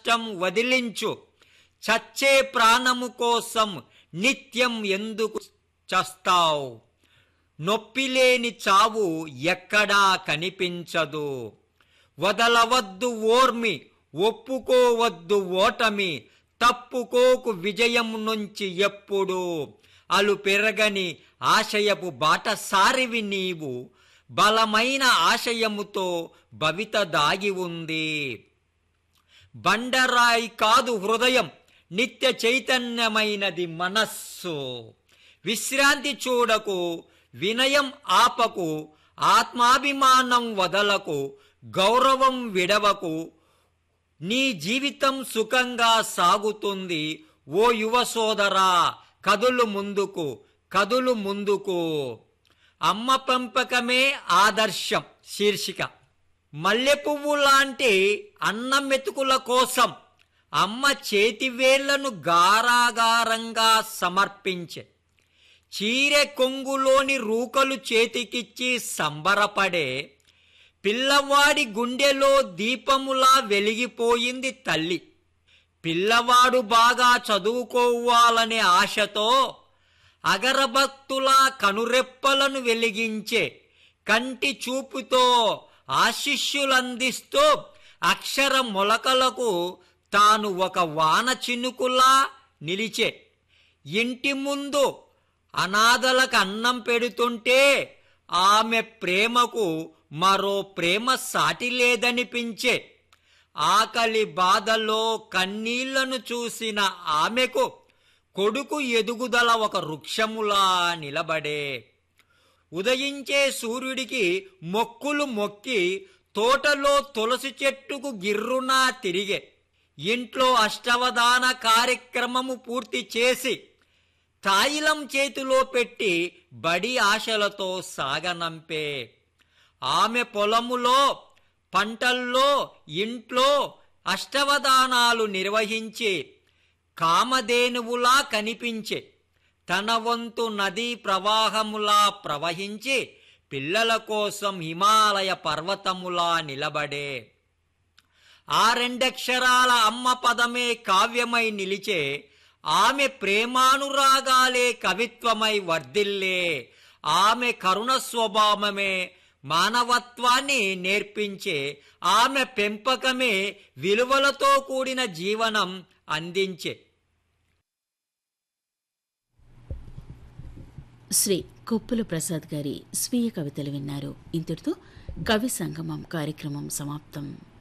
కష్టం వదిలించు చచ్చే ప్రాణము కోసం నిత్యం ఎందుకు చస్తావు నొప్పిలేని చావు ఎక్కడా కనిపించదు వదలవద్దు ఓర్మి ఒప్పుకోవద్దు ఓటమి తప్పుకోకు విజయం నుంచి ఎప్పుడు అలు పెరగని ఆశయపు బాటసారివి నీవు బలమైన ఆశయముతో భవిత దాగి ఉంది బండరాయి కాదు హృదయం నిత్య చైతన్యమైనది మనస్సు విశ్రాంతి చూడకు వినయం ఆపకు ఆత్మాభిమానం వదలకు గౌరవం విడవకు నీ జీవితం సుఖంగా సాగుతుంది ఓ యువ సోదరా కదులు ముందుకు కదులు ముందుకు అమ్మ పెంపకమే ఆదర్శం శీర్షిక మల్లె పువ్వు లాంటి అన్నం మెతుకుల కోసం అమ్మ చేతివేళ్లను గారాగారంగా సమర్పించే చీరె కొంగులోని రూకలు చేతికిచ్చి సంబరపడే పిల్లవాడి గుండెలో దీపములా వెలిగిపోయింది తల్లి పిల్లవాడు బాగా చదువుకోవాలనే ఆశతో అగరభక్తుల కనురెప్పలను వెలిగించే కంటి చూపుతో ఆశిష్యులందిస్తూ అక్షర మొలకలకు తాను ఒక వాన చినుకులా నిలిచే ఇంటి ముందు అనాథలకు అన్నం పెడుతుంటే ఆమె ప్రేమకు మరో ప్రేమ సాటి లేదనిపించే ఆకలి బాధలో కన్నీళ్లను చూసిన ఆమెకు కొడుకు ఎదుగుదల ఒక వృక్షములా నిలబడే ఉదయించే సూర్యుడికి మొక్కులు మొక్కి తోటలో తులసి చెట్టుకు గిర్రునా తిరిగే ఇంట్లో అష్టవధాన కార్యక్రమము పూర్తి చేసి తాయిలం చేతిలో పెట్టి బడి ఆశలతో సాగనంపే ఆమె పొలములో పంటల్లో ఇంట్లో అష్టవదానాలు నిర్వహించి కామధేనువులా కనిపించే తన వంతు నదీ ప్రవాహములా ప్రవహించి పిల్లల కోసం హిమాలయ పర్వతములా నిలబడే ఆ రెండక్షరాల అమ్మ పదమే కావ్యమై నిలిచే ఆమె ప్రేమానురాగాలే కవిత్వమై వర్ధిల్లే ఆమె కరుణ స్వభావమే మానవత్వాన్ని నేర్పించే ఆమె పెంపకమే విలువలతో కూడిన జీవనం అందించే శ్రీ కొప్పుల ప్రసాద్ గారి స్వీయ కవితలు విన్నారు ఇంతటితో కవి సంగమం కార్యక్రమం సమాప్తం